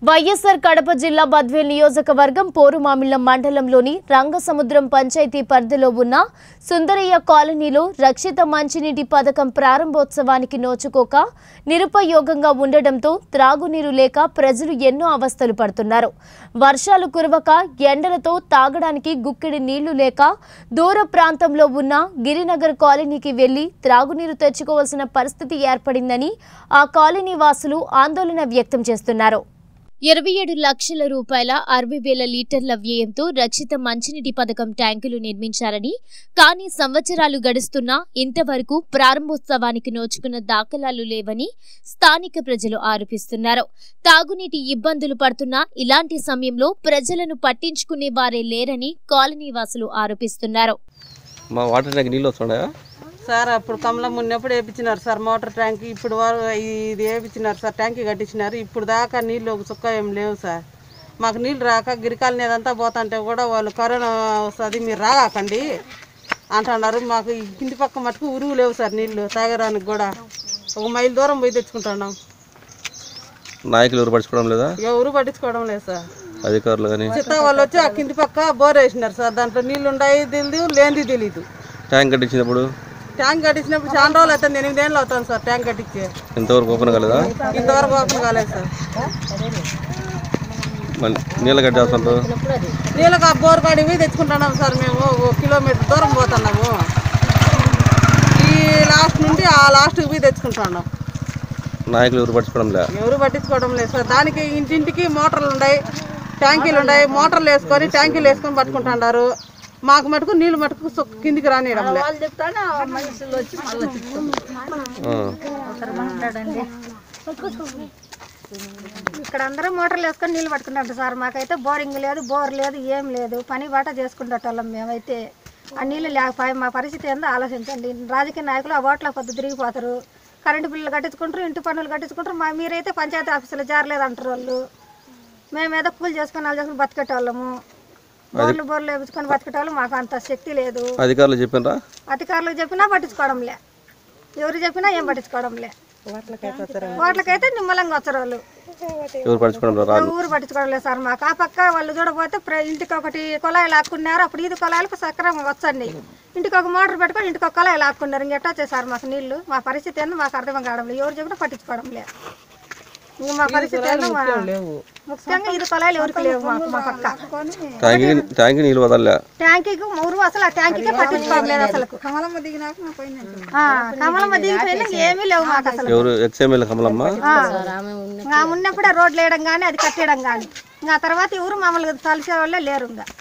వైఎస్ఆర్ కడప జిల్లా బద్వేల్ నియోజకవర్గం పోరుమామిళ్ల మండలంలోని రంగసముద్రం పంచాయతీ పరిధిలో ఉన్న సుందరయ్య కాలనీలో రక్షిత మంచినీటి పథకం ప్రారంభోత్సవానికి నోచుకోక నిరుపయోగంగా ఉండడంతో త్రాగునీరు లేక ప్రజలు ఎన్నో అవస్థలు పడుతున్నారు వర్షాలు కురవక ఎండలతో తాగడానికి గుక్కెడి నీళ్లు లేక దూర ప్రాంతంలో ఉన్న గిరినగర్ కాలనీకి వెళ్లి త్రాగునీరు తెచ్చుకోవాల్సిన పరిస్థితి ఏర్పడిందని ఆ కాలనీ వాసులు ఆందోళన వ్యక్తం చేస్తున్నారు ఇరవై ఏడు లక్షల రూపాయల అరవై వేల లీటర్ల వ్యయంతో రక్షిత మంచినీటి పథకం ట్యాంకులు నిర్మించారని కానీ సంవత్సరాలు గడుస్తున్నా ఇంతవరకు ప్రారంభోత్సవానికి నోచుకున్న దాఖలాలు లేవని స్థానిక ప్రజలు ఆరోపిస్తున్నారు తాగునీటి ఇబ్బందులు పడుతున్నా ఇలాంటి సమయంలో ప్రజలను పట్టించుకునే వారే లేరని కాలనీ వాసులు ఆరోపిస్తున్నారు మా వాటర్ ట్యాంక్ నీళ్ళు వస్తున్నాయా సార్ అప్పుడు కమలం ఉన్నప్పుడు వేయించినారు సార్ మోటార్ ట్యాంక్ ఇప్పుడు వారు ఇది వేయించినారు సార్ ట్యాంక్ కట్టించినారు ఇప్పుడు దాకా నీళ్ళు ఒక చుక్క ఏం లేవు సార్ మాకు నీళ్ళు రాక గిరికాలని అదంతా పోతుంటే కూడా వాళ్ళు కరోనా వస్తుంది మీరు రాకండి అంటున్నారు మాకు ఈ కింది పక్క మటుకు ఉరువు లేవు సార్ నీళ్ళు తాగడానికి కూడా ఒక మైల్ దూరం పోయి తెచ్చుకుంటున్నాం నాయకులు ఎవరు పడుచుకోవడం లేదా ఎవరు పట్టించుకోవడం లేదు సార్ అధికారులు కానీ చిత్తా వాళ్ళు వచ్చి ఆ కింది పక్క బోర్ వేసినారు సార్ దాంట్లో నీళ్ళు ఉన్నాయి తెలియదు లేనిది తెలీదు ట్యాంక్ కట్టించినప్పుడు ట్యాంక్ కట్టించినప్పుడు చాలా రోజులు అవుతుంది ఎనిమిదేళ్ళు అవుతుంది సార్ ట్యాంక్ కట్టించి ఇంతవరకు ఓపెన్ కాలేదా ఇంతవరకు ఓపెన్ కాలేదు సార్ మళ్ళీ నీళ్ళు కట్టేస్తుంటారు నీళ్ళకి ఆ బోర్ కాడికి పోయి తెచ్చుకుంటున్నాం సార్ మేము ఓ కిలోమీటర్ దూరం పోతున్నాము ఈ లాస్ట్ నుండి ఆ లాస్ట్కి పోయి తెచ్చుకుంటున్నాం నాయకులు ఎవరు పడుచుకోవడం లే ఎవరు పట్టించుకోవడం లేదు సార్ దానికి ఇంటింటికి మోటార్లు ఉన్నాయి ట్యాంకీలు ఉన్నాయి మోటార్లు వేసుకొని ట్యాంకీలు వేసుకొని పట్టుకుంటున్నారు మాకు మటుకు నీళ్ళు మటుకు సు- కిందికి రానియడం లేదు ఆ. ఇక్కడ అందరూ మోటార్లు వేసుకొని నీళ్ళు పట్టుకుంటారు సార్ మాకైతే బోరింగ్ లేదు బోర్ లేదు ఏం లేదు పని బాట చేసుకుంటాం మేమైతే ఆ నీళ్ళు లేకపోయి మా పరిస్థితి ఏందో ఆలోచించండి రాజకీయ నాయకులు ఆ ఓట్ల పొద్దు తిరిగిపోతారు కరెంటు బిల్లులు కట్టించుకుంటారు ఇంటి పన్నులు కట్టించుకుంటారు మా మీరైతే పంచాయతీ ఆఫీసులో జారలేదు అంటారు వాళ్ళు మేమేదో కూలి చేసుకొని వాళ్ళు చేసుకుని బతికేటోళ్ళము బోర్లు బోర్లు వేపించుకొని బతికేటోళ్ళు మాకు అంత శక్తి లేదు అధికారులు చెప్పినరా అధికారులకు చెప్పినా పట్టించుకోవడంలే ఎవరు చెప్పినా ఏం పట్టించుకోవడంలే ఓట్లకైతే నిమ్మలంగా వచ్చారు వాళ్ళు ఎవరు పడుచుకోవడం లే రాదు ఊరు పట్టించుకోవడం లేదు సార్ మాకు ఆ పక్క వాళ్ళు చూడకపోతే ప్ర- ఇంటికి ఒకటి కుళాయి లాక్కున్నారు అప్పుడు ఇది కుళాయిలకు సక్రమంగా వచ్చండి ఇంటికి ఒక మోటార్ పెట్టుకొని ఇంటికి ఒక కుళాయి లాక్కున్నారు ఇంకెట్టా వచ్చాయి సార్ మాకు నీళ్లు మా పరిస్థితి ఏందో మాకు అర్థం కావడం లేదు ఎవరు చెప్పినా పట్టించుకోవడం లేదు ఇంక మా పరిస్థితి ఏందో మా- ముఖ్యంగా ఇది కుళాయిలు ఎవరికి లేవు మాకు మా పక్క ట్యాంక్ ట్యాంక్ నీళ్ళు వదలలే ట్యాంకీకి ఊరు అసలు ఆ ట్యాంకీకే పట్టించుకోవడం లేదు అసలు కమలమ్మ దిగినాక కమలమ్మ దిగిపోయినా ఏమీ లేవు మాకు అసలు ఎవరు ఎక్స్ఎంఎల్ కమలమ్మ ఇంకా ఉన్నప్పుడే రోడ్లు వేయడం కానీ అది కట్టేయడం కానీ ఇంకా తర్వాత ఎవరు మమ్మల్ని కలిసే వాళ్ళే లేరు ఇంకా